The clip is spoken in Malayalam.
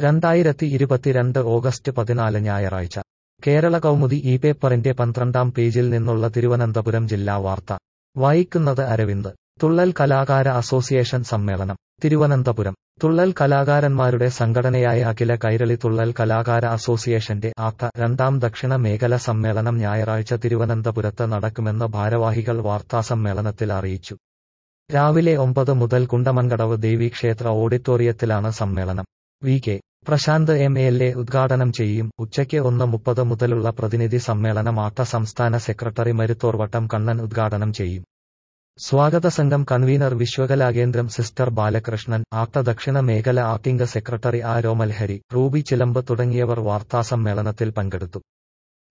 രണ്ടായിരത്തി ഇരുപത്തിരണ്ട് ഓഗസ്റ്റ് പതിനാല് ഞായറാഴ്ച കേരള കൗമുദി ഈ പേപ്പറിന്റെ പന്ത്രണ്ടാം പേജിൽ നിന്നുള്ള തിരുവനന്തപുരം ജില്ലാ വാർത്ത വായിക്കുന്നത് അരവിന്ദ് തുള്ളൽ കലാകാര അസോസിയേഷൻ സമ്മേളനം തിരുവനന്തപുരം തുള്ളൽ കലാകാരന്മാരുടെ സംഘടനയായ അഖില കൈരളി തുള്ളൽ കലാകാര അസോസിയേഷന്റെ ആക്ക രണ്ടാം ദക്ഷിണ മേഖല സമ്മേളനം ഞായറാഴ്ച തിരുവനന്തപുരത്ത് നടക്കുമെന്ന് ഭാരവാഹികൾ വാർത്താസമ്മേളനത്തിൽ അറിയിച്ചു രാവിലെ ഒമ്പത് മുതൽ കുണ്ടമൻകടവ് ദേവീക്ഷേത്ര ഓഡിറ്റോറിയത്തിലാണ് സമ്മേളനം V K Prasanth M L A ഉദ്ഘാടനം ചെയ്യും ഉച്ചയ്ക്ക് ഒന്ന് മുപ്പത് മുതലുള്ള പ്രതിനിധി സമ്മേളനം ആക്ക സംസ്ഥാന സെക്രട്ടറി മരുത്തോർവട്ടം കണ്ണൻ ഉദ്ഘാടനം ചെയ്യും സ്വാഗത സംഘം കൺവീനർ വിശ്വകലാകേന്ദ്രം സിസ്റ്റർ ബാലകൃഷ്ണൻ ആക്ട ദക്ഷിണ മേഖല ആക്ടിംഗ് സെക്രട്ടറി ആ രോമൽഹരി റൂബി ചിലമ്പ് തുടങ്ങിയവർ വാർത്താസമ്മേളനത്തിൽ പങ്കെടുത്തു